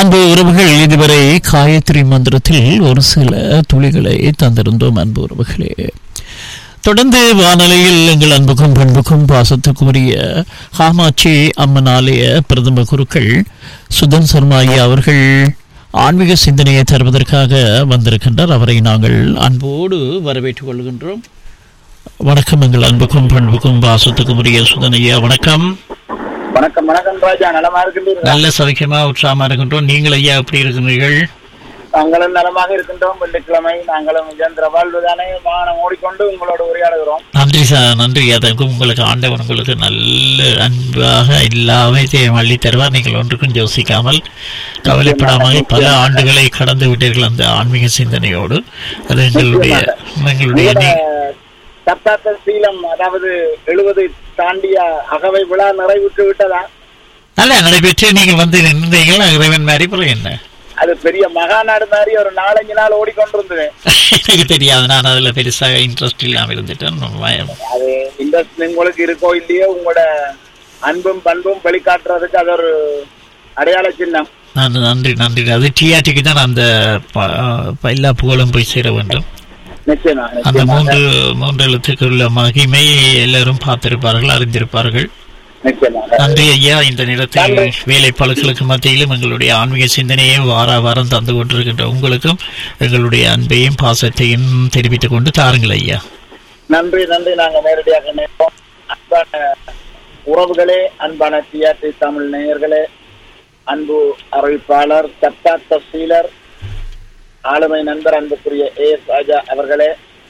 அன்பு உறவுகள் இதுவரை காயத்ரி மந்திரத்தில் ஒரு சில துளிகளை தந்திருந்தோம் அன்பு உறவுகளே தொடர்ந்து வானொலியில் எங்கள் அன்புக்கும் பண்புக்கும் பாசத்துக்குரிய காமாட்சி அம்மன் ஆலய பிரதம குருக்கள் சுதன் சர்மா ஐயா அவர்கள் ஆன்மீக சிந்தனையை தருவதற்காக வந்திருக்கின்றார் அவரை நாங்கள் அன்போடு வரவேற்றுக் கொள்கின்றோம் வணக்கம் எங்கள் அன்புக்கும் பண்புக்கும் பாசத்துக்கும் உரிய சுதன் ஐயா வணக்கம் வணக்கம் வணக்கம் ராஜா நலமா இருக்கின்றீர்கள் நல்ல சவிக்கமா உற்சாகமா இருக்கின்றோம் நீங்கள் ஐயா எப்படி இருக்கிறீர்கள் நாங்களும் நலமாக இருக்கின்றோம் வெள்ளிக்கிழமை நாங்களும் இயந்திர வாழ்வுதானே வாகனம் ஓடிக்கொண்டு உங்களோடு உரையாடுகிறோம் நன்றி சார் நன்றி அதற்கு உங்களுக்கு ஆண்டவன் உங்களுக்கு நல்ல அன்பாக எல்லாமே அள்ளி தருவார் நீங்கள் ஒன்றுக்கும் யோசிக்காமல் கவலைப்படாமல் பல ஆண்டுகளை கடந்து விட்டீர்கள் அந்த ஆன்மீக சிந்தனையோடு அது எங்களுடைய எங்களுடைய நீ- சப்தாத்த சீலம் அதாவது எழுபது தாண்டிய அகவை விழா நிறைவுற்று விட்டதா நல்லா நடைபெற்று நீங்கள் வந்து நின்றீர்கள் இறைவன் மாதிரி பிறகு என்ன அது பெரிய மகாநாடு மாதிரி ஒரு நாலஞ்சு நாள் ஓடிக்கொண்டிருந்தது எனக்கு தெரியாது நான் அதுல பெருசாக இன்ட்ரெஸ்ட் இல்லாமல் இருந்துட்டேன் பயம். அது இன்ட்ரெஸ்ட் உங்களுக்கு இருக்கோ இல்லையோ உங்களோட அன்பும் பண்பும் வெளிக்காட்டுறதுக்கு அது ஒரு அடையாள சின்னம் நான் நன்றி நன்றி அது டிஆர்டிக்கு தான் அந்த ப- ப- எல்லா புகழும் போய் சேர வேண்டும் நிச்சயமா அந்த நிச்சயமாக மூன்று மூன்று எழுத்துக்கு உள்ள மகிமை எல்லாரும் பார்த்திருப்பார்கள் அறிந்திருப்பார்கள் நிச்சயமாக நன்றி ஐயா இந்த நேரத்தில் வேலை பழுக்களுக்கு மத்தியிலும் எங்களுடைய ஆன்மீக சிந்தனையை வார வாரம் தந்து கொண்டிருக்கின்ற உங்களுக்கும் எங்களுடைய அன்பையும் பாசத்தையும் தெரிவித்துக் கொண்டு தாருங்கள் ஐயா நன்றி நன்றி நாங்க நேரடியாக நினைப்போம் அன்பான உறவுகளே அன்பான டிஆர்டி தமிழ் நேயர்களே அன்பு அறிவிப்பாளர் சட்டா தசீலர் ஆளுமை நண்பர் அன்புக்குரிய ஏ எஸ் ராஜா அவர்களே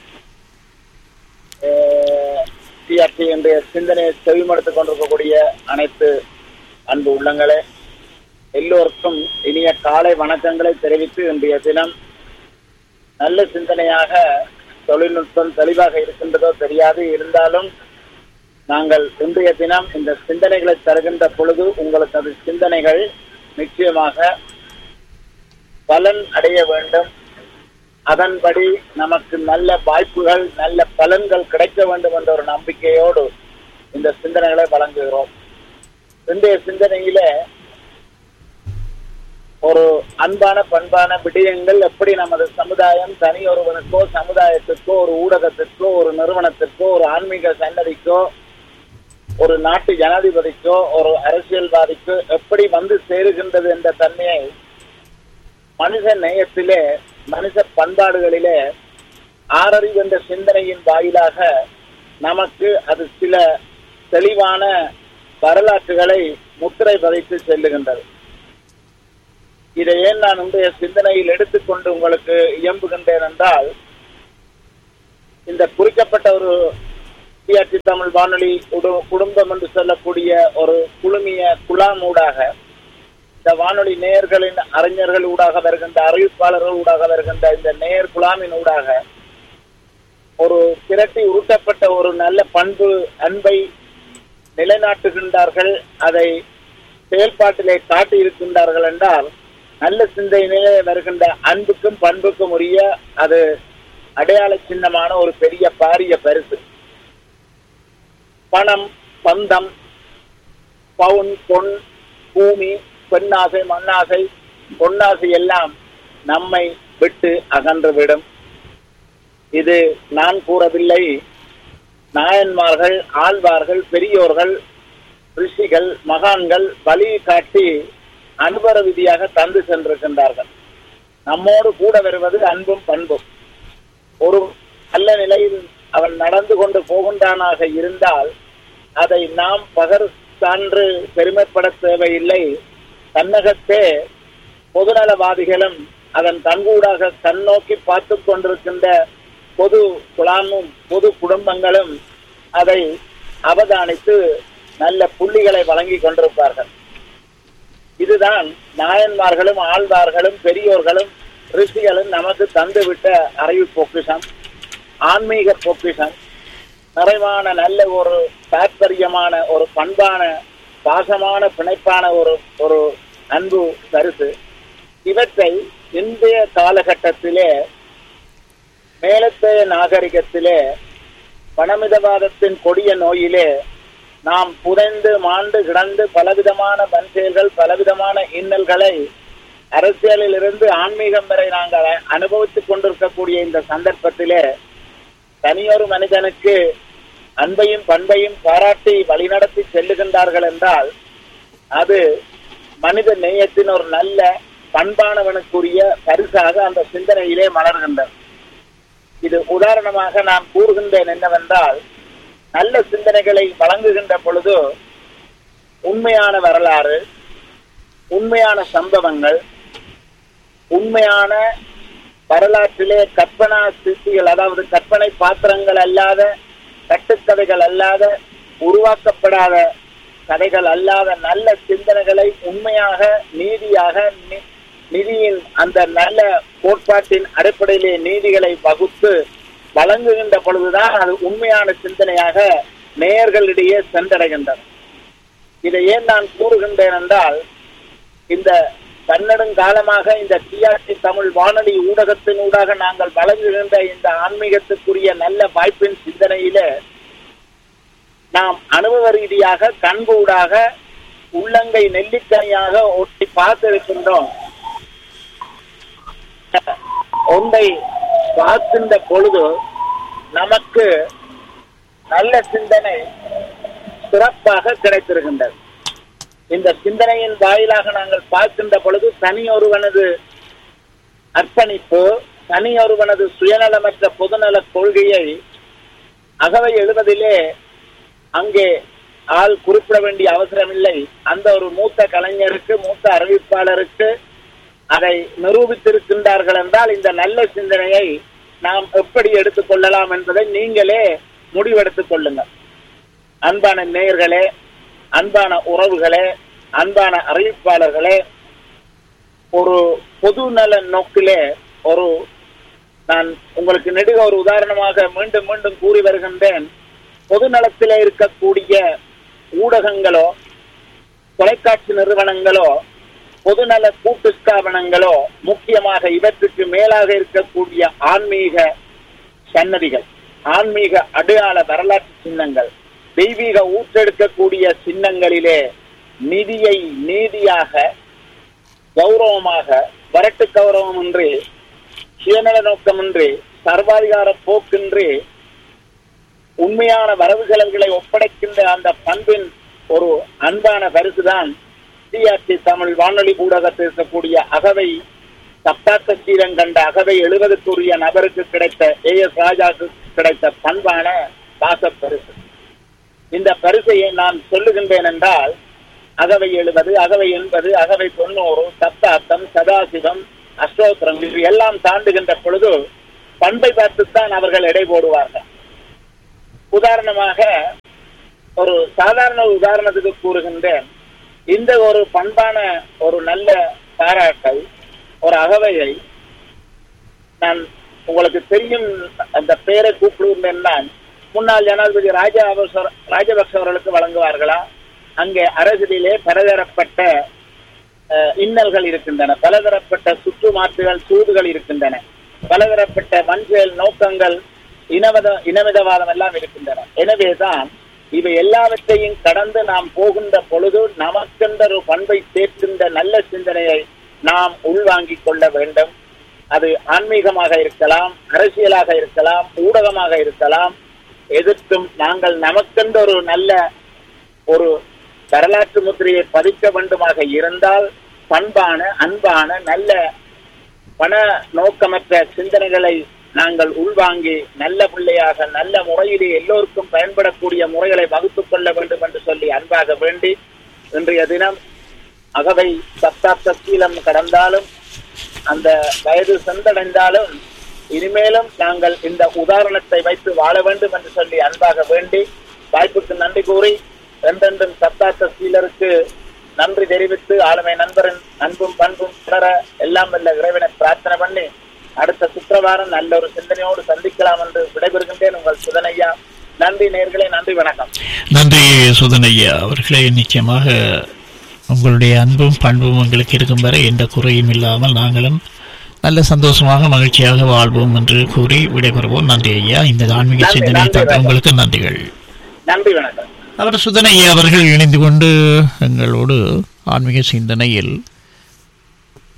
டிஆர்டி என்ற சிந்தனையை செவிமடுத்துக் கொண்டிருக்கக்கூடிய அனைத்து அன்பு உள்ளங்களே எல்லோருக்கும் இனிய காலை வணக்கங்களை தெரிவித்து இன்றைய தினம் நல்ல சிந்தனையாக தொழில்நுட்பம் தெளிவாக இருக்கின்றதோ தெரியாது இருந்தாலும் நாங்கள் இன்றைய தினம் இந்த சிந்தனைகளை தருகின்ற பொழுது உங்களுக்கு அது சிந்தனைகள் நிச்சயமாக பலன் அடைய வேண்டும் அதன்படி நமக்கு நல்ல வாய்ப்புகள் நல்ல பலன்கள் கிடைக்க வேண்டும் என்ற ஒரு நம்பிக்கையோடு இந்த சிந்தனைகளை வழங்குகிறோம் இன்றைய சிந்தனையிலே ஒரு அன்பான பண்பான விடயங்கள் எப்படி நமது சமுதாயம் தனி ஒருவனுக்கோ சமுதாயத்திற்கோ ஒரு ஊடகத்திற்கோ ஒரு நிறுவனத்திற்கோ ஒரு ஆன்மீக சன்னதிக்கோ ஒரு நாட்டு ஜனாதிபதிக்கோ ஒரு அரசியல்வாதிக்கோ எப்படி வந்து சேருகின்றது என்ற தன்மையை மனித நேயத்திலே மனித பண்பாடுகளிலே ஆறறிவு என்ற சிந்தனையின் வாயிலாக நமக்கு அது சில தெளிவான வரலாற்றுகளை முத்திரை பதித்து செல்லுகின்றது இதை ஏன் நான் உங்களுடைய சிந்தனையில் எடுத்துக்கொண்டு உங்களுக்கு இயம்புகின்றேன் என்றால் இந்த குறிக்கப்பட்ட ஒரு டிஆர்டி தமிழ் வானொலி குடு- குடும்பம் என்று சொல்லக்கூடிய ஒரு குழுமிய குழாம் ஊடாக இந்த வானொலி நேயர்களின் அறிஞர்கள் ஊடாக வருகின்ற அறிவிப்பாளர்கள் ஊடாக வருகின்ற இந்த நேயர் குழாமின் ஊடாக ஒரு திரட்டி உருட்டப்பட்ட ஒரு நல்ல பண்பு அன்பை நிலைநாட்டுகின்றார்கள் அதை செயல்பாட்டிலே காட்டி இருக்கின்றார்கள் என்றால் நல்ல சிந்தனையிலே வருகின்ற அன்புக்கும் பண்புக்கும் உரிய அது அடையாள சின்னமான ஒரு பெரிய பாரிய பரிசு பணம் பந்தம் பவுன் பொன் பூமி பெண்ணாசை மண்ணாசை பொன்னாசை எல்லாம் நம்மை விட்டு அகன்றுவிடும் இது நான் கூறவில்லை நாயன்மார்கள் ஆழ்வார்கள் பெரியோர்கள் ரிஷிகள் மகான்கள் வழி காட்டி அனுபவ விதியாக தந்து சென்றிருக்கின்றார்கள் நம்மோடு கூட வருவது அன்பும் பண்பும் ஒரு நல்ல நிலையில் அவன் நடந்து கொண்டு போகின்றானாக இருந்தால் அதை நாம் பகர் சான்று பெருமைப்பட தேவையில்லை தன்னகத்தே பொதுநலவாதிகளும் அதன் கண்கூடாக கண்ணோக்கி பார்த்து கொண்டிருக்கின்ற பொது குழாமும் பொது குடும்பங்களும் அதை அவதானித்து நல்ல புள்ளிகளை வழங்கி கொண்டிருப்பார்கள் இதுதான் நாயன்மார்களும் ஆழ்வார்களும் பெரியோர்களும் ரிஷிகளும் நமக்கு தந்துவிட்ட அறிவு பொக்கிஷம் ஆன்மீக பொக்கிஷம் நிறைவான நல்ல ஒரு தாற்பயமான ஒரு பண்பான பாசமான பிணைப்பான ஒரு ஒரு அன்பு பரிசு இவற்றை இன்றைய காலகட்டத்திலே மேலத்தைய நாகரிகத்திலே பணமிதவாதத்தின் கொடிய நோயிலே நாம் புதைந்து மாண்டு கிடந்து பலவிதமான வன்செயல்கள் பலவிதமான இன்னல்களை அரசியலில் இருந்து ஆன்மீகம் வரை நாங்கள் அனுபவித்துக் கொண்டிருக்கக்கூடிய இந்த சந்தர்ப்பத்திலே தனியொரு மனிதனுக்கு அன்பையும் பண்பையும் பாராட்டி வழிநடத்தி செல்லுகின்றார்கள் என்றால் அது மனித நேயத்தின் ஒரு நல்ல பண்பானவனுக்குரிய பரிசாக அந்த சிந்தனையிலே மலர்கின்றது இது உதாரணமாக நான் கூறுகின்றேன் என்னவென்றால் நல்ல சிந்தனைகளை வழங்குகின்ற பொழுது உண்மையான வரலாறு உண்மையான சம்பவங்கள் உண்மையான வரலாற்றிலே கற்பனா சிற்பிகள் அதாவது கற்பனை பாத்திரங்கள் அல்லாத கட்டுக்கதைகள் அல்லாத உருவாக்கப்படாத கதைகள் அல்லாத நல்ல சிந்தனைகளை உண்மையாக நீதியாக நி- நிதியின் அந்த நல்ல கோட்பாட்டின் அடிப்படையிலே நீதிகளை வகுத்து வழங்குகின்ற பொழுதுதான் அது உண்மையான சிந்தனையாக நேயர்களிடையே சென்றடைகின்றன இதை ஏன் நான் கூறுகின்றேன் என்றால் இந்த பன்னெடுங்காலமாக இந்த டிஆர்டி தமிழ் வானொலி ஊடகத்தின் ஊடாக நாங்கள் வழங்குகின்ற இந்த ஆன்மீகத்துக்குரிய நல்ல வாய்ப்பின் சிந்தனையிலே நாம் அனுபவ ரீதியாக கண்கூடாக உள்ளங்கை நெல்லிக்கனியாக ஒட்டி பார்த்திருக்கின்றோம் ஒன்றை பார்க்கின்ற பொழுது நமக்கு நல்ல சிந்தனை சிறப்பாக கிடைத்திருக்கின்றது இந்த சிந்தனையின் வாயிலாக நாங்கள் பார்க்கின்ற பொழுது தனி ஒருவனது அர்ப்பணிப்பு தனி ஒருவனது சுயநலமற்ற பொதுநல கொள்கையை அகவை எழுவதிலே அங்கே ஆள் குறிப்பிட வேண்டிய அவசரமில்லை அந்த ஒரு மூத்த கலைஞருக்கு மூத்த அறிவிப்பாளருக்கு அதை நிரூபித்திருக்கின்றார்கள் என்றால் இந்த நல்ல சிந்தனையை நாம் எப்படி எடுத்துக்கொள்ளலாம் என்பதை நீங்களே முடிவெடுத்துக் கொள்ளுங்கள் அன்பான நேயர்களே அன்பான உறவுகளே அன்பான அறிவிப்பாளர்களே ஒரு பொது நல நோக்கிலே ஒரு நான் உங்களுக்கு நெடுக ஒரு உதாரணமாக மீண்டும் மீண்டும் கூறி வருகின்றேன் பொது நலத்திலே இருக்கக்கூடிய ஊடகங்களோ தொலைக்காட்சி நிறுவனங்களோ பொதுநல கூட்டு ஸ்தாபனங்களோ முக்கியமாக இவற்றுக்கு மேலாக இருக்கக்கூடிய ஆன்மீக சன்னதிகள் ஆன்மீக அடையாள வரலாற்று சின்னங்கள் தெய்வீக ஊற்றெடுக்கக்கூடிய சின்னங்களிலே நிதியை நீதியாக கௌரவமாக வரட்டு கௌரவமின்றி சுயநல நோக்கமின்றி சர்வாதிகார போக்கின்றி உண்மையான வரவு செலவுகளை ஒப்படைக்கின்ற அந்த பண்பின் ஒரு அன்பான பரிசுதான் டிஆர்டி தமிழ் வானொலி ஊடகத்தில் இருக்கக்கூடிய அகவை சப்தாத்த சீரம் கண்ட அகவை எழுவதற்குரிய நபருக்கு கிடைத்த ஏ எஸ் ராஜாவுக்கு கிடைத்த பண்பான பாச பரிசு இந்த பரிசையை நான் சொல்லுகின்றேன் என்றால் அகவை எழுவது அகவை என்பது அகவை தொண்ணூறு சப்தாத்தம் சதாசிவம் அஷ்டோத்திரம் இது எல்லாம் தாண்டுகின்ற பொழுது பண்பை பார்த்துத்தான் அவர்கள் எடை போடுவார்கள் உதாரணமாக ஒரு சாதாரண உதாரணத்துக்கு கூறுகின்றேன் இந்த ஒரு பண்பான ஒரு நல்ல பாராட்டை ஒரு அகவையை நான் உங்களுக்கு தெரியும் அந்த பெயரை கூப்பிடுகின்றேன் நான் முன்னாள் ஜனாதிபதி ராஜா அவசர- ராஜபக்ஷ அவர்களுக்கு வழங்குவார்களா அங்கே அரசியலிலே பலதரப்பட்ட அஹ், இன்னல்கள் இருக்கின்றன பலதரப்பட்ட சுற்று மாற்றுகள் சூதுகள் இருக்கின்றன பலதரப்பட்ட வன்செயல் நோக்கங்கள் இனவத இனவிதவாதம் எல்லாம் இருக்கின்றன எனவேதான் இவை எல்லாவற்றையும் கடந்து நாம் போகின்ற பொழுது நமக்கென்ற ஒரு பண்பை சேர்க்கின்ற நல்ல சிந்தனையை நாம் உள்வாங்கிக் கொள்ள வேண்டும் அது ஆன்மீகமாக இருக்கலாம் அரசியலாக இருக்கலாம் ஊடகமாக இருக்கலாம் எதிர்த்தும் நாங்கள் நமக்கென்ற ஒரு நல்ல ஒரு வரலாற்று முத்திரையை பதிக்க வேண்டுமாக இருந்தால் பண்பான அன்பான நல்ல பண நோக்கமற்ற சிந்தனைகளை நாங்கள் உள்வாங்கி நல்ல பிள்ளையாக நல்ல முறையிலே எல்லோருக்கும் பயன்படக்கூடிய முறைகளை வகுத்துக் கொள்ள வேண்டும் என்று சொல்லி அன்பாக வேண்டி இன்றைய தினம் அகவை சப்தாப்த சீலம் கடந்தாலும் அந்த வயது சென்றடைந்தாலும் இனிமேலும் நாங்கள் இந்த உதாரணத்தை வைத்து வாழ வேண்டும் என்று சொல்லி அன்பாக வேண்டி வாய்ப்புக்கு நன்றி கூறி என்றென்றும் சப்தாத்த சீலருக்கு நன்றி தெரிவித்து ஆளுமை நண்பரின் அன்பும் பண்பும் தொடர எல்லாம் வல்ல இறைவனை பிரார்த்தனை பண்ணி அடுத்த சுற்றவாரம் நல்ல ஒரு சிந்தனையோடு சந்திக்கலாம் என்று விடைபெறுகின்றேன் உங்கள் சுதனையா நன்றி நேர்களே நன்றி வணக்கம் நன்றி சுதனையா அவர்களே நிச்சயமாக உங்களுடைய அன்பும் பண்பும் எங்களுக்கு இருக்கும் வரை எந்த குறையும் இல்லாமல் நாங்களும் நல்ல சந்தோஷமாக மகிழ்ச்சியாக வாழ்வோம் என்று கூறி விடைபெறுவோம் நன்றி ஐயா இந்த ஆன்மீக நன்றி, சிந்தனை நன்றி, தந்த நன்றி. உங்களுக்கு நன்றிகள் நன்றி வணக்கம் அவர் சுதனையா அவர்கள் இணைந்து கொண்டு எங்களோடு ஆன்மீக சிந்தனையில்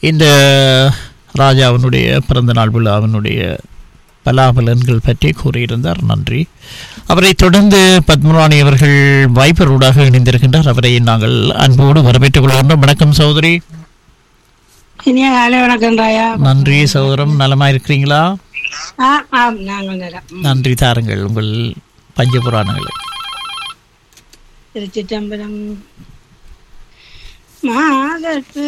இந்த ராஜாவினுடைய பிறந்தநாள் விழாவினுடைய பலாபலன்கள் பற்றி கூறியிருந்தார் நன்றி அவரை தொடர்ந்து பத்மராணி அவர்கள் வைபரோடாக இணைந்திருக்கின்றார் அவரை நாங்கள் அன்போடு வரவேற்றுக் கொள்கின்றோம் வணக்கம் சகோதரி இனிய காலை வணக்கம் ராயா நன்றி சகோதரம் நலமா இருக்கிறீங்களா ஆ ஆம் நாங்கள் நேரம் நன்றி தாருங்கள் உங்கள் பஞ்சபுராணங்களை திருச்சிற்றம்பலம் மாதத்து